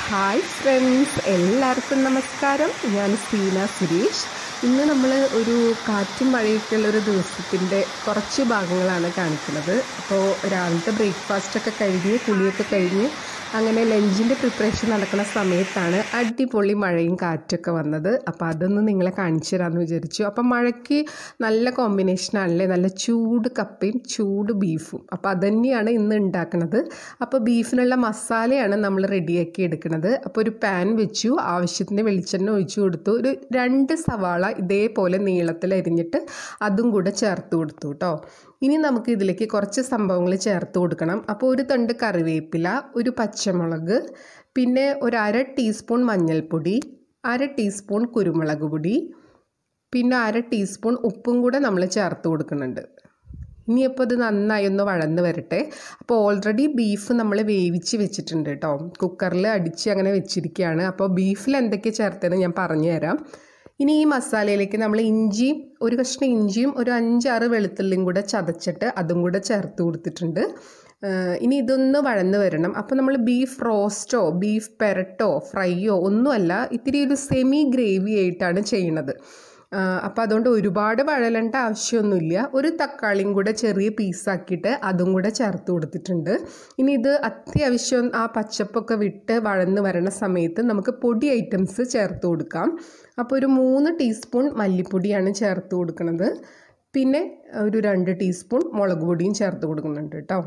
hi friends എല്ലാവർക്കും നമസ്കാരം ഞാൻ സീന സുരേഷ് ഇന്ന് നമ്മൾ ഒരു കാറ്റും മഴയൊക്കെയുള്ള ഒരു ദിവസത്തിൻ്റെ കുറച്ച് ഭാഗങ്ങളാണ് കാണിക്കുന്നത് അപ്പോൾ രാവിലത്തെ ബ്രേക്ക്ഫാസ്റ്റൊക്കെ കഴിഞ്ഞ് കുളിയൊക്കെ കഴിഞ്ഞ് അങ്ങനെ ലഞ്ചിൻ്റെ പ്രിപ്പറേഷൻ നടക്കുന്ന സമയത്താണ് അടിപൊളി മഴയും കാറ്റൊക്കെ വന്നത് അപ്പോൾ അതൊന്ന് നിങ്ങളെ കാണിച്ചു തരാമെന്ന് വിചാരിച്ചു അപ്പം മഴയ്ക്ക് നല്ല കോമ്പിനേഷനാണല്ലേ നല്ല ചൂട് കപ്പയും ചൂട് ബീഫും അപ്പോൾ അതുതന്നെയാണ് ഇന്ന് ഉണ്ടാക്കുന്നത് അപ്പോൾ ബീഫിനുള്ള മസാലയാണ് നമ്മൾ റെഡിയാക്കി എടുക്കുന്നത് അപ്പോൾ ഒരു പാൻ വെച്ചു ആവശ്യത്തിന് വെളിച്ചെണ്ണ ഒഴിച്ചു കൊടുത്തു ഒരു രണ്ട് സവാള ഇതേപോലെ നീളത്തിൽ അരിഞ്ഞിട്ട് അതും കൂടെ ചേർത്ത് കൊടുത്തു കേട്ടോ ഇനി നമുക്ക് ഇതിലേക്ക് കുറച്ച് സംഭവങ്ങൾ ചേർത്ത് കൊടുക്കണം അപ്പോൾ ഒരു തണ്ട് കറിവേപ്പില ഒരു പച്ചമുളക് പിന്നെ ഒരു അര ടീസ്പൂൺ മഞ്ഞൾപ്പൊടി അര ടീസ്പൂൺ കുരുമുളക് പൊടി പിന്നെ അര ടീസ്പൂൺ ഉപ്പും കൂടെ നമ്മൾ ചേർത്ത് കൊടുക്കുന്നുണ്ട് ഇനിയപ്പോൾ ഇത് നന്നായി ഒന്ന് വഴന്ന് വരട്ടെ അപ്പോൾ ഓൾറെഡി ബീഫ് നമ്മൾ വേവിച്ച് വെച്ചിട്ടുണ്ട് കേട്ടോ കുക്കറിൽ അടിച്ച് അങ്ങനെ വെച്ചിരിക്കുകയാണ് അപ്പോൾ ബീഫിൽ എന്തൊക്കെ ചേർത്തതെന്ന് ഞാൻ പറഞ്ഞു തരാം ഇനി ഈ മസാലയിലേക്ക് നമ്മൾ ഇഞ്ചിയും ഒരു കഷ്ണം ഇഞ്ചിയും ഒരു അഞ്ചാറ് വെളുത്തുള്ളിയും കൂടെ ചതച്ചിട്ട് അതും കൂടെ ചേർത്ത് കൊടുത്തിട്ടുണ്ട് ഇനി ഇതൊന്ന് വഴന്ന് വരണം അപ്പോൾ നമ്മൾ ബീഫ് റോസ്റ്റോ ബീഫ് പെരട്ടോ ഫ്രൈയോ ഒന്നുമല്ല ഇത്തിരി ഒരു സെമി ഗ്രേവി ആയിട്ടാണ് ചെയ്യണത് അപ്പോൾ അതുകൊണ്ട് ഒരുപാട് വഴലേണ്ട ആവശ്യമൊന്നുമില്ല ഒരു തക്കാളിയും കൂടെ ചെറിയ പീസാക്കിയിട്ട് അതും കൂടെ ചേർത്ത് കൊടുത്തിട്ടുണ്ട് ഇനി ഇത് അത്യാവശ്യം ആ പച്ചപ്പൊക്കെ വിട്ട് വഴന്ന് വരണ സമയത്ത് നമുക്ക് പൊടി ഐറ്റംസ് ചേർത്ത് കൊടുക്കാം അപ്പോൾ ഒരു മൂന്ന് ടീസ്പൂൺ മല്ലിപ്പൊടിയാണ് ചേർത്ത് കൊടുക്കുന്നത് പിന്നെ ഒരു രണ്ട് ടീസ്പൂൺ മുളക് പൊടിയും ചേർത്ത് കൊടുക്കുന്നുണ്ട് കേട്ടോ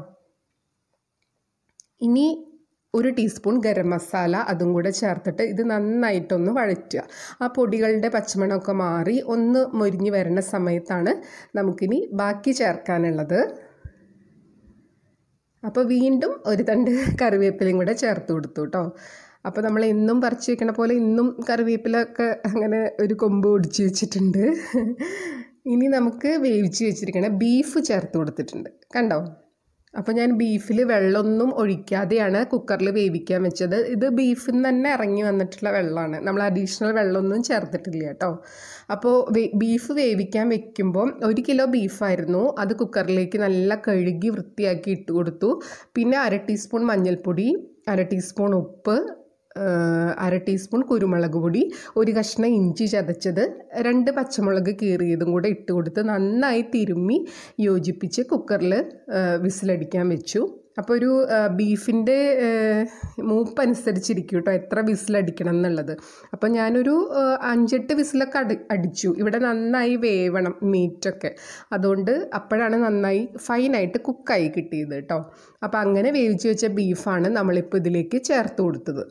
ഇനി ഒരു ടീസ്പൂൺ ഗരം മസാല അതും കൂടെ ചേർത്തിട്ട് ഇത് നന്നായിട്ടൊന്ന് വഴറ്റുക ആ പൊടികളുടെ പച്ചമണമൊക്കെ മാറി ഒന്ന് മൊരിഞ്ഞ് വരുന്ന സമയത്താണ് നമുക്കിനി ബാക്കി ചേർക്കാനുള്ളത് അപ്പോൾ വീണ്ടും ഒരു തണ്ട് കറിവേപ്പിലയും കൂടെ ചേർത്ത് കൊടുത്തു കേട്ടോ അപ്പോൾ നമ്മൾ എന്നും പറിച്ച് വെക്കണ പോലെ ഇന്നും കറിവേപ്പിലൊക്കെ അങ്ങനെ ഒരു കൊമ്പ് ഒടിച്ച് വെച്ചിട്ടുണ്ട് ഇനി നമുക്ക് വേവിച്ച് വെച്ചിരിക്കണ ബീഫ് ചേർത്ത് കൊടുത്തിട്ടുണ്ട് കണ്ടോ അപ്പോൾ ഞാൻ ബീഫിൽ വെള്ളമൊന്നും ഒഴിക്കാതെയാണ് കുക്കറിൽ വേവിക്കാൻ വെച്ചത് ഇത് ബീഫിൽ നിന്ന് തന്നെ ഇറങ്ങി വന്നിട്ടുള്ള വെള്ളമാണ് നമ്മൾ അഡീഷണൽ വെള്ളമൊന്നും ചേർത്തിട്ടില്ല കേട്ടോ അപ്പോൾ ബീഫ് വേവിക്കാൻ വെക്കുമ്പോൾ ഒരു കിലോ ബീഫായിരുന്നു അത് കുക്കറിലേക്ക് നല്ല കഴുകി വൃത്തിയാക്കി ഇട്ട് കൊടുത്തു പിന്നെ അര ടീസ്പൂൺ മഞ്ഞൾപ്പൊടി അര ടീസ്പൂൺ ഉപ്പ് അര ടീസ്പൂൺ കുരുമുളക് പൊടി ഒരു കഷ്ണം ഇഞ്ചി ചതച്ചത് രണ്ട് പച്ചമുളക് കീറിയതും കൂടെ ഇട്ട് കൊടുത്ത് നന്നായി തിരുമ്മി യോജിപ്പിച്ച് കുക്കറിൽ വിസിലടിക്കാൻ വെച്ചു അപ്പോൾ ഒരു ബീഫിൻ്റെ മൂപ്പനുസരിച്ചിരിക്കും കേട്ടോ എത്ര വിസിലടിക്കണം എന്നുള്ളത് അപ്പോൾ ഞാനൊരു അഞ്ചെട്ട് വിസിലൊക്കെ അടി അടിച്ചു ഇവിടെ നന്നായി വേവണം മീറ്റൊക്കെ അതുകൊണ്ട് അപ്പോഴാണ് നന്നായി ഫൈനായിട്ട് കുക്കായി കിട്ടിയത് കേട്ടോ അപ്പോൾ അങ്ങനെ വേവിച്ച് വെച്ച ബീഫാണ് നമ്മളിപ്പോൾ ഇതിലേക്ക് ചേർത്ത് കൊടുത്തത്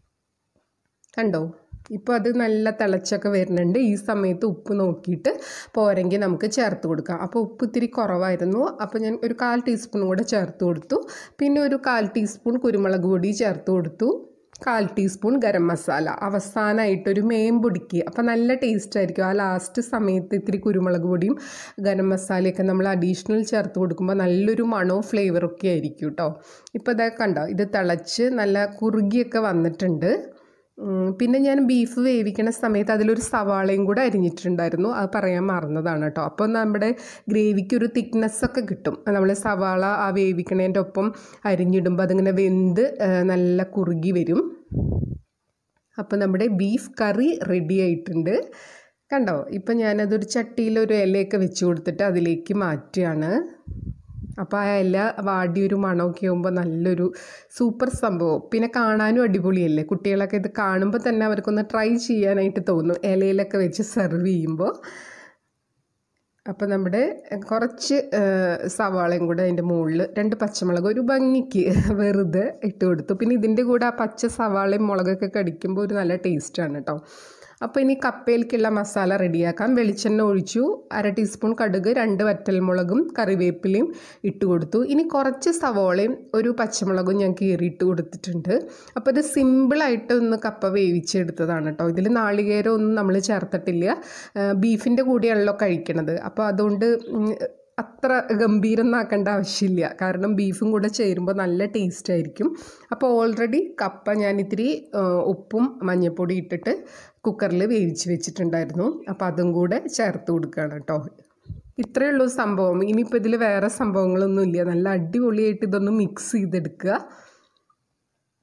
കണ്ടോ ഇപ്പോൾ അത് നല്ല തിളച്ചൊക്കെ വരുന്നുണ്ട് ഈ സമയത്ത് ഉപ്പ് നോക്കിയിട്ട് പോരെങ്കിൽ നമുക്ക് ചേർത്ത് കൊടുക്കാം അപ്പോൾ ഉപ്പ് ഇത്തിരി കുറവായിരുന്നു അപ്പോൾ ഞാൻ ഒരു കാൽ ടീസ്പൂൺ കൂടെ ചേർത്ത് കൊടുത്തു പിന്നെ ഒരു കാൽ ടീസ്പൂൺ കുരുമുളക് പൊടി ചേർത്ത് കൊടുത്തു കാൽ ടീസ്പൂൺ ഗരം മസാല അവസാനമായിട്ടൊരു മേമ്പൊടിക്ക് അപ്പോൾ നല്ല ടേസ്റ്റ് ആയിരിക്കും ആ ലാസ്റ്റ് സമയത്ത് ഇത്തിരി കുരുമുളക് പൊടിയും ഗരം മസാലയൊക്കെ നമ്മൾ അഡീഷണൽ ചേർത്ത് കൊടുക്കുമ്പോൾ നല്ലൊരു മണവും ഫ്ലേവറൊക്കെ ആയിരിക്കും കേട്ടോ ഇപ്പോൾ ഇതൊക്കെ കണ്ടോ ഇത് തിളച്ച് നല്ല കുറുകിയൊക്കെ വന്നിട്ടുണ്ട് പിന്നെ ഞാൻ ബീഫ് വേവിക്കണ സമയത്ത് അതിലൊരു സവാളയും കൂടെ അരിഞ്ഞിട്ടുണ്ടായിരുന്നു അത് പറയാൻ മറന്നതാണ് കേട്ടോ അപ്പോൾ നമ്മുടെ ഗ്രേവിക്ക് ഒരു തിക്നെസ്സൊക്കെ കിട്ടും നമ്മൾ സവാള ആ വേവിക്കണേൻ്റെ ഒപ്പം അരിഞ്ഞിടുമ്പോൾ അതിങ്ങനെ വെന്ത് നല്ല കുറുകി വരും അപ്പോൾ നമ്മുടെ ബീഫ് കറി റെഡി ആയിട്ടുണ്ട് കണ്ടോ ഇപ്പം ഞാനതൊരു ചട്ടിയിൽ ഒരു ഇലയൊക്കെ വെച്ച് കൊടുത്തിട്ട് അതിലേക്ക് മാറ്റുകയാണ് അപ്പോൾ ആ ഇല വാടിയൊരു മണമൊക്കെ ആകുമ്പോൾ നല്ലൊരു സൂപ്പർ സംഭവം പിന്നെ കാണാനും അടിപൊളിയല്ലേ കുട്ടികളൊക്കെ ഇത് കാണുമ്പോൾ തന്നെ അവർക്കൊന്ന് ട്രൈ ചെയ്യാനായിട്ട് തോന്നും ഇലയിലൊക്കെ വെച്ച് സെർവ് ചെയ്യുമ്പോൾ അപ്പോൾ നമ്മുടെ കുറച്ച് സവാളയും കൂടെ അതിൻ്റെ മുകളിൽ രണ്ട് പച്ചമുളക് ഒരു ഭംഗിക്ക് വെറുതെ ഇട്ട് കൊടുത്തു പിന്നെ ഇതിൻ്റെ കൂടെ ആ പച്ച സവാളയും മുളകൊക്കെ കടിക്കുമ്പോൾ ഒരു നല്ല ടേസ്റ്റാണ് കേട്ടോ അപ്പോൾ ഇനി കപ്പയിലേക്കുള്ള മസാല റെഡിയാക്കാം വെളിച്ചെണ്ണ ഒഴിച്ചു അര ടീസ്പൂൺ കടുക് രണ്ട് വറ്റൽമുളകും കറിവേപ്പിലയും ഇട്ട് കൊടുത്തു ഇനി കുറച്ച് സവോളയും ഒരു പച്ചമുളകും ഞാൻ കീറിയിട്ട് കൊടുത്തിട്ടുണ്ട് അപ്പോൾ ഇത് സിമ്പിളായിട്ട് ഒന്ന് കപ്പ വേവിച്ചെടുത്തതാണ് കേട്ടോ ഇതിൽ നാളികേരം ഒന്നും നമ്മൾ ചേർത്തിട്ടില്ല ബീഫിൻ്റെ കൂടെയാണല്ലോ കഴിക്കണത് അപ്പോൾ അതുകൊണ്ട് അത്ര ഗംഭീരം എന്നാക്കേണ്ട ആവശ്യമില്ല കാരണം ബീഫും കൂടെ ചേരുമ്പോൾ നല്ല ടേസ്റ്റ് ആയിരിക്കും അപ്പോൾ ഓൾറെഡി കപ്പ ഞാൻ ഇത്തിരി ഉപ്പും മഞ്ഞൾപ്പൊടി ഇട്ടിട്ട് കുക്കറിൽ വേവിച്ച് വെച്ചിട്ടുണ്ടായിരുന്നു അപ്പോൾ അതും കൂടെ ചേർത്ത് കൊടുക്കുകയാണ് കേട്ടോ ഇത്രയേ ഉള്ളൂ സംഭവം ഇനിയിപ്പോൾ ഇതിൽ വേറെ സംഭവങ്ങളൊന്നും ഇല്ല നല്ല അടിപൊളിയായിട്ട് ഇതൊന്ന് മിക്സ് ചെയ്തെടുക്കുക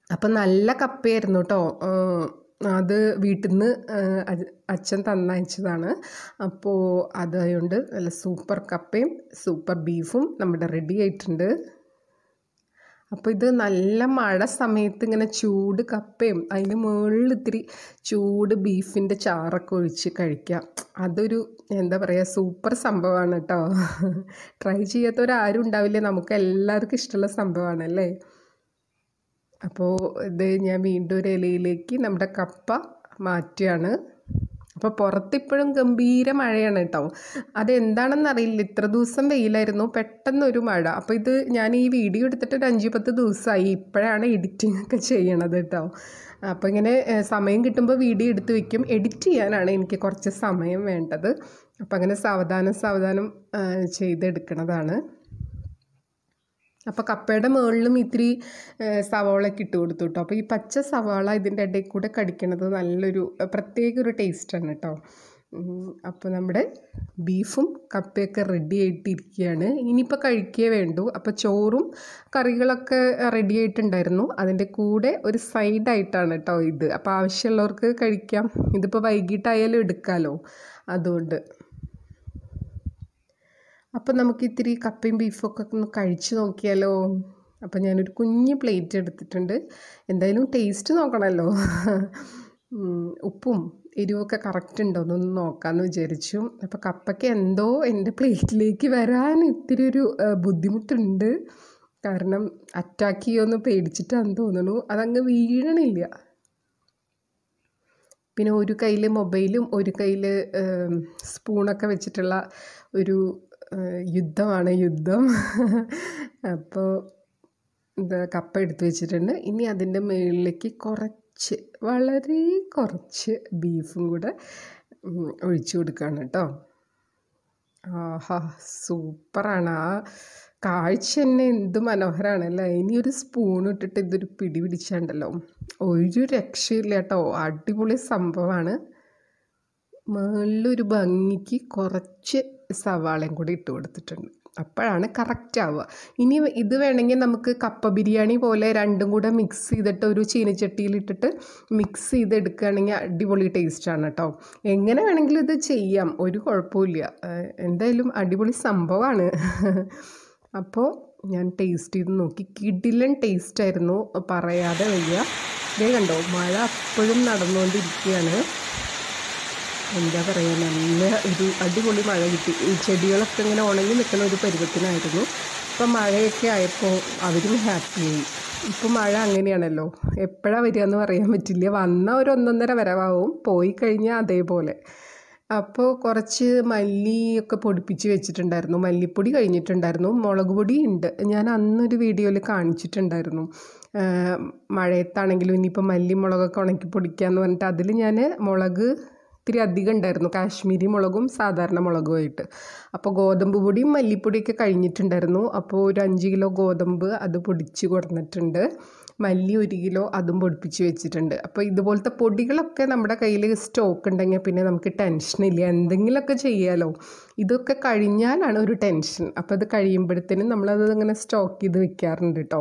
അപ്പം നല്ല കപ്പയായിരുന്നു കേട്ടോ അത് വീട്ടിൽ നിന്ന് അച്ഛൻ തന്നയച്ചതാണ് അപ്പോൾ അതുകൊണ്ട് നല്ല സൂപ്പർ കപ്പയും സൂപ്പർ ബീഫും നമ്മുടെ റെഡി ആയിട്ടുണ്ട് അപ്പോൾ ഇത് നല്ല മഴ സമയത്ത് ഇങ്ങനെ ചൂട് കപ്പയും അതിൻ്റെ മുകളിൽ ഇത്തിരി ചൂട് ബീഫിൻ്റെ ചാറൊക്കെ ഒഴിച്ച് കഴിക്കാം അതൊരു എന്താ പറയുക സൂപ്പർ സംഭവമാണ് കേട്ടോ ട്രൈ ചെയ്യാത്തവരാരും ഉണ്ടാവില്ല നമുക്ക് എല്ലാവർക്കും ഇഷ്ടമുള്ള സംഭവമാണല്ലേ അപ്പോൾ ഇത് ഞാൻ വീണ്ടും ഒരു ഇലയിലേക്ക് നമ്മുടെ കപ്പ മാറ്റുകയാണ് അപ്പോൾ പുറത്തിപ്പോഴും ഗംഭീര മഴയാണ് കേട്ടോ അതെന്താണെന്ന് അറിയില്ല ഇത്ര ദിവസം വെയിലായിരുന്നു പെട്ടെന്നൊരു മഴ അപ്പോൾ ഇത് ഞാൻ ഈ വീഡിയോ എടുത്തിട്ട് ഒരു അഞ്ച് പത്ത് ദിവസമായി ഇപ്പോഴാണ് എഡിറ്റിംഗ് ഒക്കെ ചെയ്യണത് കേട്ടോ അപ്പോൾ ഇങ്ങനെ സമയം കിട്ടുമ്പോൾ വീഡിയോ എടുത്ത് വെക്കും എഡിറ്റ് ചെയ്യാനാണ് എനിക്ക് കുറച്ച് സമയം വേണ്ടത് അപ്പോൾ അങ്ങനെ സാവധാനം സാവധാനം ചെയ്തെടുക്കണതാണ് അപ്പോൾ കപ്പയുടെ മുകളിലും ഇത്തിരി സവാളയൊക്കെ ഇട്ട് കൊടുത്തു കേട്ടോ അപ്പോൾ ഈ പച്ച സവാള ഇതിൻ്റെ ഇടയിൽ കൂടെ കടിക്കണത് നല്ലൊരു പ്രത്യേക ഒരു ടേസ്റ്റാണ് കേട്ടോ അപ്പോൾ നമ്മുടെ ബീഫും കപ്പയൊക്കെ റെഡി ആയിട്ടിരിക്കുകയാണ് ഇനിയിപ്പോൾ കഴിക്കേ വേണ്ടു അപ്പോൾ ചോറും കറികളൊക്കെ റെഡി ആയിട്ടുണ്ടായിരുന്നു അതിൻ്റെ കൂടെ ഒരു സൈഡായിട്ടാണ് കേട്ടോ ഇത് അപ്പോൾ ആവശ്യമുള്ളവർക്ക് കഴിക്കാം ഇതിപ്പോൾ വൈകിട്ടായാലും എടുക്കാമല്ലോ അതുകൊണ്ട് അപ്പം നമുക്ക് ഇത്തിരി കപ്പയും ബീഫൊക്കെ ഒന്ന് കഴിച്ച് നോക്കിയാലോ അപ്പം ഞാനൊരു കുഞ്ഞ് പ്ലേറ്റ് എടുത്തിട്ടുണ്ട് എന്തായാലും ടേസ്റ്റ് നോക്കണമല്ലോ ഉപ്പും എരിവൊക്കെ കറക്റ്റ് ഉണ്ടോ എന്നൊന്ന് നോക്കാമെന്ന് വിചാരിച്ചു അപ്പോൾ കപ്പയ്ക്ക് എന്തോ എൻ്റെ പ്ലേറ്റിലേക്ക് വരാൻ ഇത്തിരി ഒരു ബുദ്ധിമുട്ടുണ്ട് കാരണം അറ്റാക്ക് ചെയ്യുമെന്ന് പേടിച്ചിട്ടാന്ന് തോന്നുന്നു അതങ്ങ് വീഴണില്ല പിന്നെ ഒരു കയ്യിൽ മൊബൈലും ഒരു കയ്യിൽ സ്പൂണൊക്കെ വെച്ചിട്ടുള്ള ഒരു യുദ്ധമാണ് യുദ്ധം അപ്പോൾ ഇത് കപ്പ എടുത്ത് വെച്ചിട്ടുണ്ട് ഇനി അതിൻ്റെ മുകളിലേക്ക് കുറച്ച് വളരെ കുറച്ച് ബീഫും കൂടെ ഒഴിച്ചു കൊടുക്കുകയാണ് കേട്ടോ ആഹാ സൂപ്പറാണ് ആ കാഴ്ച തന്നെ എന്ത് മനോഹരമാണ് അല്ലേ ഇനി ഒരു സ്പൂൺ ഇട്ടിട്ട് ഇതൊരു പിടി പിടിച്ചാണ്ടല്ലോ ഒരു രക്ഷയില്ല കേട്ടോ അടിപൊളി സംഭവമാണ് മുകളിലൊരു ഭംഗിക്ക് കുറച്ച് സവാളയും കൂടി ഇട്ട് കൊടുത്തിട്ടുണ്ട് അപ്പോഴാണ് കറക്റ്റ് ആവുക ഇനി ഇത് വേണമെങ്കിൽ നമുക്ക് കപ്പ ബിരിയാണി പോലെ രണ്ടും കൂടെ മിക്സ് ചെയ്തിട്ട് ഒരു ചീനച്ചട്ടിയിലിട്ടിട്ട് മിക്സ് ചെയ്തെടുക്കുകയാണെങ്കിൽ അടിപൊളി ടേസ്റ്റാണ് കേട്ടോ എങ്ങനെ വേണമെങ്കിലും ഇത് ചെയ്യാം ഒരു കുഴപ്പമില്ല എന്തായാലും അടിപൊളി സംഭവമാണ് അപ്പോൾ ഞാൻ ടേസ്റ്റ് ചെയ്ത് നോക്കി കിടിലൻ ടേസ്റ്റായിരുന്നു പറയാതെ വയ്യ ഇതേ കണ്ടോ മഴ അപ്പോഴും നടന്നുകൊണ്ടിരിക്കുകയാണ് എന്താ പറയുക നല്ല ഒരു അടിപൊളി മഴ കിട്ടി ഈ ചെടികളൊക്കെ ഇങ്ങനെ ഉണങ്ങി നിൽക്കുന്ന ഒരു പരുവത്തിനായിരുന്നു ഇപ്പം മഴയൊക്കെ ആയപ്പോൾ അവരും ഹാപ്പിയായി ഇപ്പം മഴ അങ്ങനെയാണല്ലോ എപ്പോഴാണ് വരിക എന്ന് പറയാൻ പറ്റില്ല വന്ന ഒരു ഒന്നൊന്നര വരവാവും പോയി കഴിഞ്ഞാൽ അതേപോലെ അപ്പോൾ കുറച്ച് മല്ലിയൊക്കെ പൊടിപ്പിച്ച് വെച്ചിട്ടുണ്ടായിരുന്നു മല്ലിപ്പൊടി കഴിഞ്ഞിട്ടുണ്ടായിരുന്നു മുളക് പൊടി ഉണ്ട് ഞാൻ അന്നൊരു വീഡിയോയിൽ കാണിച്ചിട്ടുണ്ടായിരുന്നു മഴയത്താണെങ്കിലും ഇനിയിപ്പോൾ മല്ലി മുളകൊക്കെ ഉണക്കി പൊടിക്കാമെന്ന് പറഞ്ഞിട്ട് അതിൽ ഞാൻ മുളക് ഇത്തിരി അധികം ഉണ്ടായിരുന്നു കാശ്മീരി മുളകും സാധാരണ മുളകുമായിട്ട് അപ്പോൾ ഗോതമ്പ് പൊടിയും മല്ലിപ്പൊടിയൊക്കെ കഴിഞ്ഞിട്ടുണ്ടായിരുന്നു അപ്പോൾ ഒരു അഞ്ച് കിലോ ഗോതമ്പ് അത് പൊടിച്ച് കൊടുത്തിട്ടുണ്ട് മല്ലി ഒരു കിലോ അതും പൊടിപ്പിച്ച് വെച്ചിട്ടുണ്ട് അപ്പോൾ ഇതുപോലത്തെ പൊടികളൊക്കെ നമ്മുടെ കയ്യിൽ സ്റ്റോക്ക് ഉണ്ടെങ്കിൽ പിന്നെ നമുക്ക് ടെൻഷനില്ല എന്തെങ്കിലുമൊക്കെ ചെയ്യാമല്ലോ ഇതൊക്കെ കഴിഞ്ഞാലാണ് ഒരു ടെൻഷൻ അപ്പോൾ അത് കഴിയുമ്പോഴത്തേനും നമ്മളത് ഇങ്ങനെ സ്റ്റോക്ക് ചെയ്ത് വെക്കാറുണ്ട് കേട്ടോ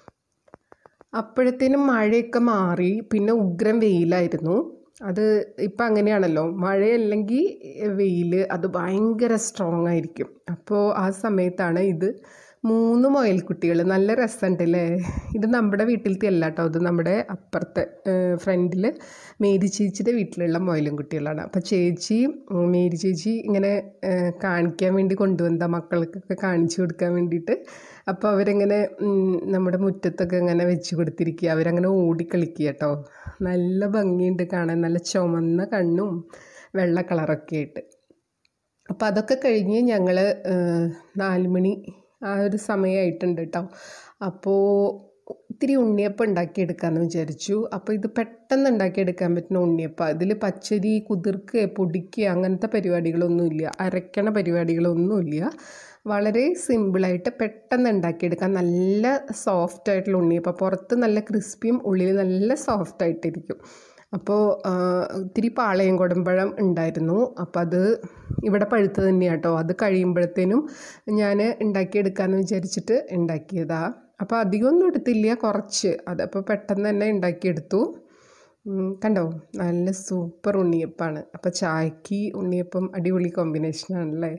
അപ്പോഴത്തേനും മഴയൊക്കെ മാറി പിന്നെ ഉഗ്രം വെയിലായിരുന്നു അത് ഇപ്പം അങ്ങനെയാണല്ലോ മഴയല്ലെങ്കിൽ വെയിൽ അത് ഭയങ്കര സ്ട്രോങ് ആയിരിക്കും അപ്പോൾ ആ സമയത്താണ് ഇത് മൂന്ന് മുയൽക്കുട്ടികൾ നല്ല രസമുണ്ടല്ലേ ഇത് നമ്മുടെ വീട്ടിലത്തെ അല്ല കേട്ടോ ഇത് നമ്മുടെ അപ്പുറത്തെ ഫ്രണ്ടിൽ മേരി ചേച്ചിയുടെ വീട്ടിലുള്ള മുയലും കുട്ടികളാണ് അപ്പോൾ ചേച്ചി മേരി ചേച്ചി ഇങ്ങനെ കാണിക്കാൻ വേണ്ടി കൊണ്ടുവന്ന മക്കൾക്കൊക്കെ കാണിച്ചു കൊടുക്കാൻ വേണ്ടിയിട്ട് അപ്പോൾ അവരിങ്ങനെ നമ്മുടെ മുറ്റത്തൊക്കെ ഇങ്ങനെ വെച്ച് കൊടുത്തിരിക്കുക അവരങ്ങനെ ഓടിക്കളിക്കുക കേട്ടോ നല്ല ഭംഗിയുണ്ട് കാണാൻ നല്ല ചുമന്ന കണ്ണും വെള്ള കളറൊക്കെ ആയിട്ട് അപ്പോൾ അതൊക്കെ കഴിഞ്ഞ് ഞങ്ങൾ നാല് മണി ആ ഒരു സമയമായിട്ടുണ്ട് കേട്ടോ അപ്പോൾ ഇത്തിരി ഉണ്ണിയപ്പം ഉണ്ടാക്കിയെടുക്കാമെന്ന് വിചാരിച്ചു അപ്പോൾ ഇത് പെട്ടെന്ന് ഉണ്ടാക്കിയെടുക്കാൻ പറ്റുന്ന ഉണ്ണിയപ്പം ഇതിൽ പച്ചരി കുതിർക്കുക പൊടിക്കുക അങ്ങനത്തെ പരിപാടികളൊന്നുമില്ല അരയ്ക്കണ പരിപാടികളൊന്നുമില്ല വളരെ സിമ്പിളായിട്ട് പെട്ടെന്ന് ഉണ്ടാക്കിയെടുക്കാം നല്ല സോഫ്റ്റ് ആയിട്ടുള്ള ഉണ്ണിയപ്പം പുറത്ത് നല്ല ക്രിസ്പിയും ഉള്ളിൽ നല്ല സോഫ്റ്റ് ആയിട്ടിരിക്കും അപ്പോൾ ഇത്തിരി പാളയം കുടമ്പഴം ഉണ്ടായിരുന്നു അപ്പോൾ അത് ഇവിടെ പഴുത്ത് തന്നെയാണ് കേട്ടോ അത് കഴിയുമ്പോഴത്തേനും ഞാൻ ഉണ്ടാക്കിയെടുക്കാമെന്ന് വിചാരിച്ചിട്ട് ഉണ്ടാക്കിയതാ അപ്പോൾ അധികമൊന്നും എടുത്തില്ല കുറച്ച് അതപ്പോൾ പെട്ടെന്ന് തന്നെ ഉണ്ടാക്കിയെടുത്തു ഉം, കണ്ടോ നല്ല സൂപ്പർ ഉണ്ണിയപ്പാണ് അപ്പോൾ ചായക്ക് ഉണ്ണിയപ്പം അടിപൊളി കോമ്പിനേഷനാണല്ലേ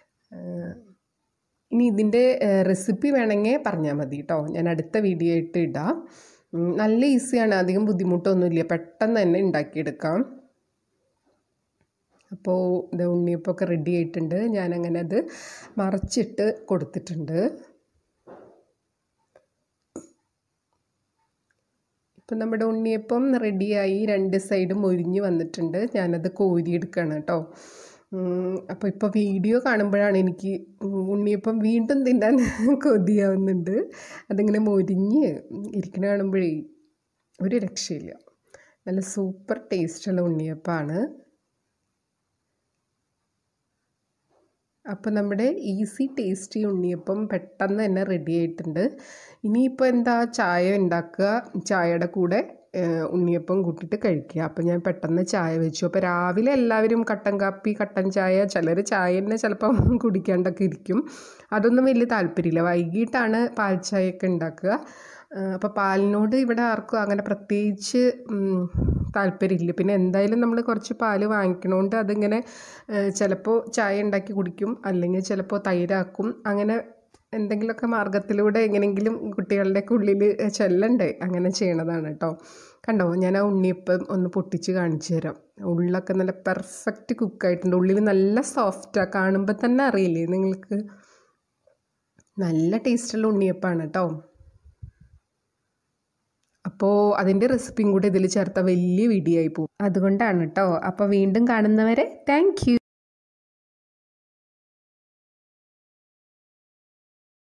ഇനി ഇതിൻ്റെ റെസിപ്പി വേണമെങ്കിൽ പറഞ്ഞാൽ മതി കേട്ടോ ഞാൻ അടുത്ത വീഡിയോ ആയിട്ട് ഇടാം ഉം, നല്ല ഈസിയാണ് അധികം ബുദ്ധിമുട്ടൊന്നുമില്ല പെട്ടെന്ന് തന്നെ ഉണ്ടാക്കിയെടുക്കാം അപ്പോൾ ഇത് ഉണ്ണിയപ്പമൊക്കെ റെഡി ആയിട്ടുണ്ട് ഞാനങ്ങനെ അത് മറച്ചിട്ട് കൊടുത്തിട്ടുണ്ട് ഇപ്പം നമ്മുടെ ഉണ്ണിയപ്പം റെഡിയായി രണ്ട് സൈഡും മൊരിഞ്ഞ് വന്നിട്ടുണ്ട് ഞാനത് കോരിയെടുക്കുകയാണ് കേട്ടോ അപ്പോൾ ഇപ്പോൾ വീഡിയോ കാണുമ്പോഴാണ് എനിക്ക് ഉണ്ണിയപ്പം വീണ്ടും തിന്നാൻ കൊതിയാവുന്നുണ്ട് അതിങ്ങനെ മൊരിഞ്ഞ് ഇരിക്കണ കാണുമ്പോഴേ ഒരു രക്ഷയില്ല നല്ല സൂപ്പർ ടേസ്റ്റുള്ള ഉണ്ണിയപ്പമാണ് അപ്പോൾ നമ്മുടെ ഈസി ടേസ്റ്റി ഉണ്ണിയപ്പം പെട്ടെന്ന് തന്നെ റെഡി ആയിട്ടുണ്ട് ഇനിയിപ്പോൾ എന്താ ചായ ഉണ്ടാക്കുക ചായയുടെ കൂടെ ഏഹ്, ഉണ്ണിയപ്പം കൂട്ടിയിട്ട് കഴിക്കുക അപ്പോൾ ഞാൻ പെട്ടെന്ന് ചായ വെച്ചു അപ്പോൾ രാവിലെ എല്ലാവരും കട്ടൻ കാപ്പി കട്ടൻ ചായ ചിലർ ചായ തന്നെ ചിലപ്പം കുടിക്കാണ്ടൊക്കെ ഇരിക്കും അതൊന്നും വലിയ താല്പര്യമില്ല വൈകിട്ടാണ് പാൽ ചായയൊക്കെ ഉണ്ടാക്കുക അപ്പോൾ പാലിനോട് ഇവിടെ ആർക്കും അങ്ങനെ പ്രത്യേകിച്ച് ഉം, താല്പര്യമില്ല പിന്നെ എന്തായാലും നമ്മൾ കുറച്ച് പാല് വാങ്ങിക്കണോണ്ട് അതിങ്ങനെ ചിലപ്പോൾ ചായ ഉണ്ടാക്കി കുടിക്കും അല്ലെങ്കിൽ ചിലപ്പോൾ തൈരാക്കും അങ്ങനെ എന്തെങ്കിലുമൊക്കെ മാർഗത്തിലൂടെ എങ്ങനെയെങ്കിലും കുട്ടികളുടെയൊക്കെ ഉള്ളിൽ ചെല്ലണ്ടേ അങ്ങനെ ചെയ്യണതാണ് കേട്ടോ കണ്ടോ ഞാൻ ആ ഉണ്ണിയപ്പം ഒന്ന് പൊട്ടിച്ച് കാണിച്ചു തരാം ഉള്ളൊക്കെ നല്ല പെർഫെക്റ്റ് കുക്കായിട്ടുണ്ട് ഉള്ളിൽ നല്ല സോഫ്റ്റാണ് കാണുമ്പോൾ തന്നെ അറിയില്ലേ നിങ്ങൾക്ക് നല്ല ടേസ്റ്റുള്ള ഉണ്ണിയപ്പാണ് കേട്ടോ അപ്പോൾ അതിൻ്റെ റെസിപ്പിയും കൂടെ ഇതിൽ ചേർത്ത വലിയ വീഡിയോ ആയി പോകും അതുകൊണ്ടാണ് കേട്ടോ അപ്പോൾ വീണ്ടും കാണുന്നവരെ താങ്ക്